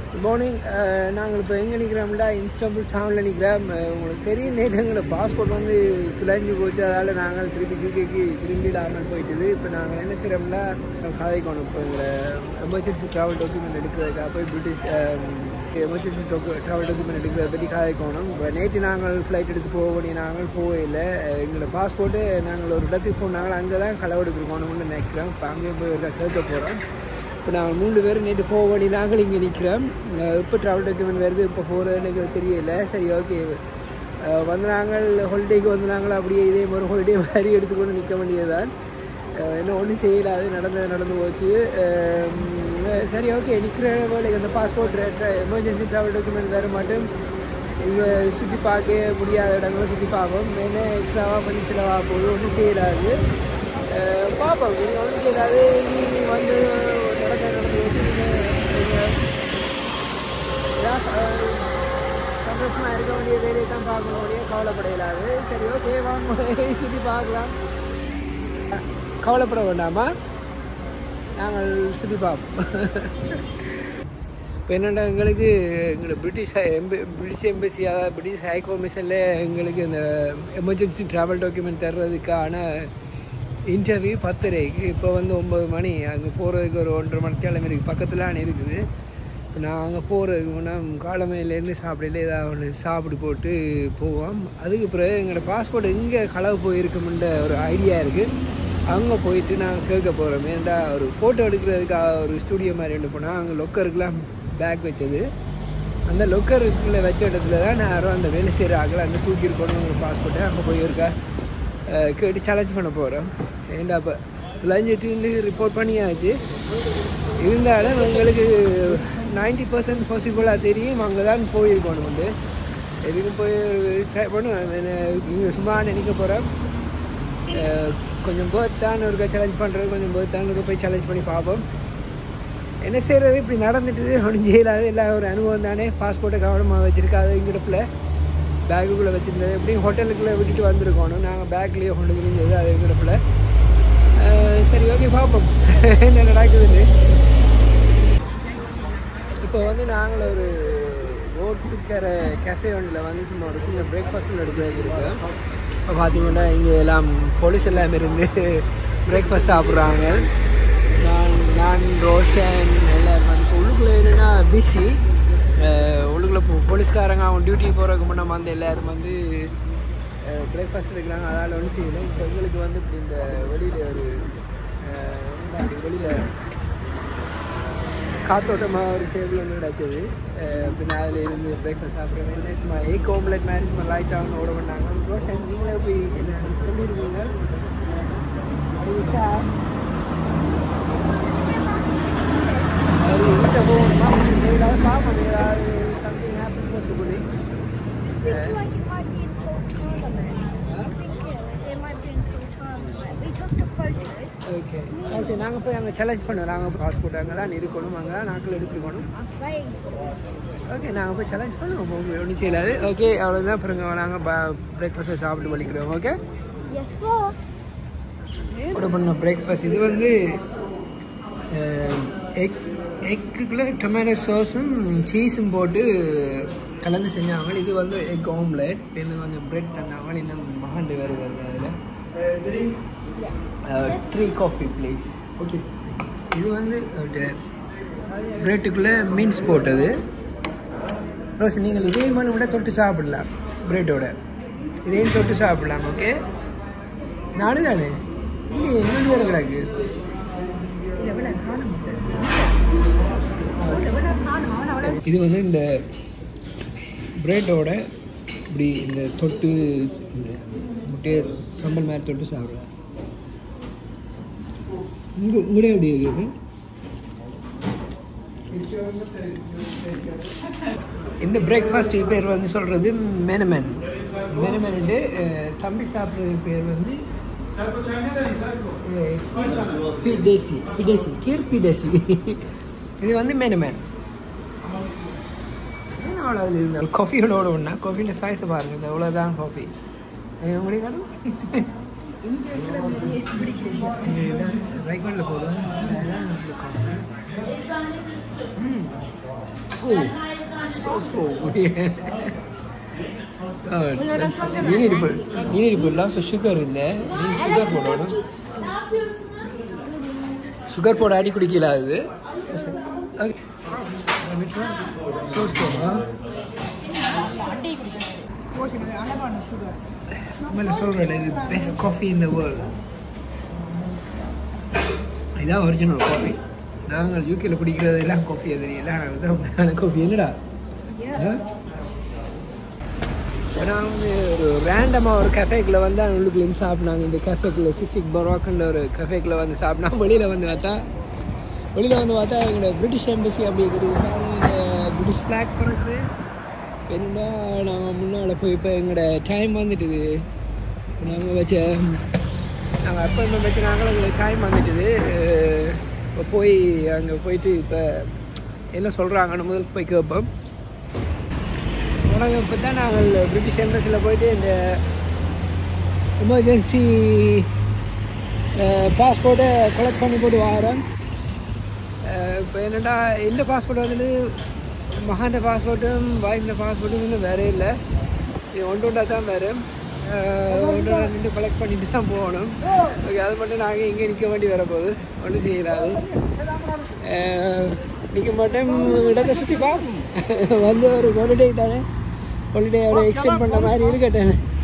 Good morning நாங்கள் இப்போ எங்கே நிற்கிறோம்டா இன்ஸ்டாம்பிள் டவுனில் நிற்கிறோம் அஹ் உங்களுக்கு தெரியும் நேற்று எங்களோட பாஸ்போர்ட் வந்து துளைஞ்சு போச்சு அதால் நாங்கள் திருப்பி யூகேக்கு திரும்பி இல்லாமல் போயிட்டுது இப்போ நாங்கள் என்ன செய்கிறோம்னா கதைக்கணும் இப்போ எங்களை எமர்ஜென்சி ட்ராவல் டாக்குமெண்ட் எடுக்கிறதுக்காக போய் பிரிட்டிஷ் எமர்ஜென்சி ட்ராவல் டாக்குமெண்ட் எடுக்கிறத பற்றி கதைக்கணும் இப்போ நேற்று நாங்கள் ஃப்ளைட் எடுத்து போக வேண்டிய நாங்கள் போகவே இல்லை அஹ் எங்களோட பாஸ்போர்ட்டு நாங்கள் ஒரு இடத்துக்கு போனாங்க அங்கே தான் களவெடுக்கணும்னு நினைக்கிறோம் இப்போ அங்கேயும் போய் ஒரு கேட்க போகிறோம் இப்போ நாங்கள் மூணு பேரும் நேற்று போக வேண்டி நாங்கள் இங்கே நிற்கிறோம் இப்போ ட்ராவல் டாக்குமெண்ட் வருது இப்போ போகிறது எனக்கு தெரியல சரி ஓகே வந்து நாங்கள் ஹாலிடேக்கு வந்து நாங்கள் அப்படியே இதே மாதிரி ஹாலிடே மாதிரி எடுத்துக்கொண்டு நிற்க வேண்டியதுதான் அஹ் என்ன ஒன்றும் செய்யலாது நடந்தது நடந்து போச்சு அஹ் உம் சரி ஓகே நிற்கிற வேலைக்கு அந்த பாஸ்போர்ட் எமர்ஜென்சி ட்ராவல் டாக்குமெண்ட் வேறு மட்டும் இங்கே சுற்றி பார்க்க முடியாத இடங்களை சுற்றி பார்ப்போம் என்ன எக்ஸ்ட்ராவாக பண்ணி செலவாக போகுது ஒன்றும் செய்யலாது அஹ் பார்ப்போம் நீங்கள் ஒன்றும் செய்யலாது நீ வந்து நடக்க நடந்து வச்சு நீங்கள் சந்தோஷமாக இருக்க வேண்டிய வேலையை தான் பார்க்கணும் ஒரே கவலைப்படையிலாது சரி ஓகே வாங்க சுற்றி பார்க்கலாம் கவலைப்பட வேண்டாமா நாங்கள் சுற்றி பார்ப்போம் இப்போ என்னென்னா எங்களுக்கு எங்களோட பிரிட்டிஷ் எம்பி பிரிட்டிஷ் எம்பசி அதாவது பிரிட்டிஷ் ஹை கமிஷனில் எங்களுக்கு இந்த எமர்ஜென்சி ட்ராவல் டாக்குமெண்ட் தர்றதுக்கான இன்டர்வியூ பத்தரைக்கு இப்போ வந்து ஒம்பது மணி அங்கே போகிறதுக்கு ஒரு ஒன்றரை மணி கிழமை இருக்குது பக்கத்தில் இருக்குது இப்போ நான் அங்கே போகிறதுக்கு முன்னாடி காலமையிலேருந்து சாப்பிடல ஏதாவது ஒன்று சாப்பிட்டு போட்டு போவோம் அதுக்கு பிறகு எங்களோட பாஸ்போர்ட் எங்கே களவு போயிருக்குமென்ற ஒரு ஐடியா இருக்குது அங்கே போயிட்டு நான் கேட்க போகிறோம் ஏன்டா ஒரு ஃபோட்டோ எடுக்கிறதுக்காக ஒரு ஸ்டூடியோ மாதிரி ஒன்று போனால் அங்கே லொக்கருக்குலாம் பேக் வச்சது அந்த லொக்கருக்குள்ளே வச்ச இடத்துல தான் நான் யாரும் அந்த வேலை செய்கிற ஆகல அங்கே தூக்கியிருக்கணும் ஒரு பாஸ்போர்ட்டை அங்கே போய் இருக்கா அஹ் கேட்டு சேலஞ்ச் பண்ண போகிறோம் ஏன்டா இப்போ தொலைஞ்சிட்டு ரிப்போர்ட் பண்ணியாச்சு இருந்தாலும் எங்களுக்கு நைன்டி பர்சன்ட் பாசிபிளாக தெரியும் அங்கே தான் போயிருக்கணும் வந்து எதுக்கும் போய் ட்ரை பண்ணுவேன் இங்கே சும்மா நினைக்க போகிறேன் கொஞ்சம் பேர்த்தான் ஒருக்கா சேலஞ்ச் பண்ணுறது கொஞ்சம் பேர்த்தான் ஒருக்கா போய் சேலஞ்ச் பண்ணி பார்ப்போம் என்ன செய்கிறது இப்படி நடந்துட்டு ஒன்றும் செய்யலாது எல்லாம் ஒரு அனுபவம் தானே பாஸ்போர்ட்டை கவனமாக வச்சுருக்காது இங்கிடப்பில் பேக்குக்குள்ளே வச்சுருந்தது எப்படியும் ஹோட்டலுக்குள்ளே விட்டுட்டு வந்திருக்கணும் நாங்கள் பேக்லேயே கொண்டு இருந்தது அது இங்கிடப்பில் சரி ஓகே பார்ப்போம் என்ன நடக்குதுன்னு இப்போ வந்து நாங்கள் ஒரு ரோட்டுக்கர கேஃபே ஒன்றில் வந்து சும்மா ஒரு சின்ன பிரேக்ஃபாஸ்ட்டில் எடுக்கிறது இருக்கோம் இப்போ பார்த்தீங்கன்னா இங்கே எல்லாம் போலீஸ் எல்லாம் இருந்து பிரேக்ஃபாஸ்ட் சாப்பிட்றாங்க நான் நான் ரோஷன் எல்லோரும் வந்து இப்போ உள்ளுக்குள்ளே என்னென்னா பிஸி உள்ளுக்குள்ளே போ போலீஸ்காரங்க அவங்க டியூட்டி போகிறதுக்கு முன்னாடி வந்து எல்லோரும் வந்து பிரேக்ஃபாஸ்ட் எடுக்கிறாங்க அதால் ஒன்றும் செய்யலை இப்போ எங்களுக்கு வந்து இப்படி இந்த வெளியில் ஒரு வெளியில் காத்தோட்டமாக ஒரு டேபிள் ஒன்று கிடக்குது பின்ன அதில் இருந்து பிரேக்ஃபாஸ்ட் சாப்பிட்றேன் சும்மா ஏக் ஓம்லெட் மாதிரி சும்மா லைட்டாக ஓட பண்ணாங்க ரோஷன் நீங்களே போய் என்ன சொல்லியிருக்கீங்க அது வீட்டை போகணுமா ஏதாவது பார்ப்போம் ஏதாவது something happen possibly I think like it might be in full tournament. I think it, it might be in full tournament. We took the photos. Okay okay நாங்கள் போய் அங்கே சேலஞ்ச் பண்ணுவோம் நாங்கள் பாஸ்போர்ட் அங்கே தான் இருக்கணும் அங்கே தான் நாட்கள் எடுத்துருக்கணும் I'm playing for it. Okay நாங்கள் போய் சேலஞ்ச் பண்ணுவோம் ஒன்றும் செய்யலாது ஓகே அவ்வளோதான் அப்புறம் நாங்கள் பிரேக்ஃபாஸ்ட்டை சாப்பிட்டு வலிக்கிறோம் ஓகே Yes, sir. ஆர்டர் பண்ண பிரேக்ஃபாஸ்ட் இது வந்து எக் எக்குக்குள்ளே டொமேட்டோ சாஸும் சீஸும் போட்டு கலந்து செஞ்சாங்க இது வந்து எக் ஆம்லெட் இன்னும் கொஞ்சம் பிரெட் தந்தாங்க இன்னும் மகாண்டு வேறு வருது அதில் த்ரீ காஃபி ப்ளீஸ் ஓகே இது வந்து பிரெட்டுக்குள்ளே மீன்ஸ் போட்டது ரோஸ் நீங்கள் இதே மாதிரி கூட தொட்டு சாப்பிடலாம் பிரெட்டோட இதையும் தொட்டு சாப்பிடலாம் ஓகே நானு தானே இல்லையே எங்கே வேறு கிடக்கு இது வந்து இந்த பிரெட்டோட இப்படி இந்த தொட்டு இந்த முட்டையை சம்பல் மாதிரி தொட்டு சாப்பிடலாம் இங்கே உங்களே எப்படி இருக்குது இந்த பிரேக்ஃபாஸ்ட் பேர் வந்து சொல்கிறது மெனமென் மெனமென்ட்டு தம்பி சாப்பிட்றது பேர் வந்து பிடேசி பிடேசி கீர் பிடேசி இது வந்து மெனுமேன் அவ்வளோ இது இருந்தாலும் காஃபியோட ஒன்றா காஃபியோட சாய்ஸை பாருங்க இந்த அவ்வளோதான் காஃபி உங்களுக்கு ரைட் ஹேண்டில் போதும் ம் Oh, so slow. Oh, that's- you need to put you need to put lots of sugar in there. You need sugar போடணும் சுகர் போட அடி குடிக்கல அது So slow, huh? உண்மையில சொல்கிறேன் இது best coffee in the world இதான் ஒரிஜினல் காஃபி நாங்கள் யூகேல குடிக்கிறது எல்லாம் காஃபி அது எல்லாம் இதான் உண்மையான காஃபி என்னடா ஆ? இப்ப நான் வந்து ஒரு ரேண்டமாக ஒரு கஃபேக்குள்ள வந்து அவங்களுக்கு இருந்து சாப்பிட்டாங்க இந்த கஃபேக்குள்ள சிசிக் பரோக்குன்ற ஒரு கஃபேக்குள்ள வந்து சாப்பிட்டா வெளியில் வந்து பார்த்தா வெளியில் வந்து பார்த்தா எங்களோட பிரிட்டிஷ் எம்பசி அப்படி இருக்குது பாருங்க, இந்த பிரிட்டிஷ் ஃப்ளாக் பறக்குது என்னடா நாங்கள் முன்னால் போய் இப்போ எங்களோட டைம் வந்துட்டுது நாங்கள் வச்ச நாங்கள் அப்பாயின்மெண்ட் வச்சுனாங்களும் எங்களுக்கு டைம் வந்துட்டுது இப்போ போய் அங்கே போயிட்டு இப்போ என்ன சொல்கிறாங்கன்னு முதல் போய் கேட்போம் உனக்கு இப்போ தான் நாங்கள் பிரிட்டிஷ் எம்பசியில் போயிட்டு இந்த எமர்ஜென்சி பாஸ்போர்ட்டை கலெக்ட் பண்ணி போட்டு வாரோம் இப்போ என்னடா எந்த பாஸ்போர்ட் வந்துட்டு மகாண்ட பாஸ்போர்ட்டும் வாய்ந்த பாஸ்போர்ட்டும் இன்னும் வேறே இல்லை இது ஒன்று ஒன்றா தான் வேறு ஒன்று நின்று கலெக்ட் பண்ணிட்டு தான் போகணும் ஓகே அது மட்டும் நாங்கள் இங்கே நிற்க வேண்டி வரப்போகுது ஒன்றும் செய்யலாது நிற்க மாட்டேன் இடத்தை சுற்றி பார்ப்போம் வந்து ஒரு ஹாலிடே தானே ஹாலிடே அவரை எக்ஸ்டெண்ட் பண்ண மாதிரி இருக்கட்டேன்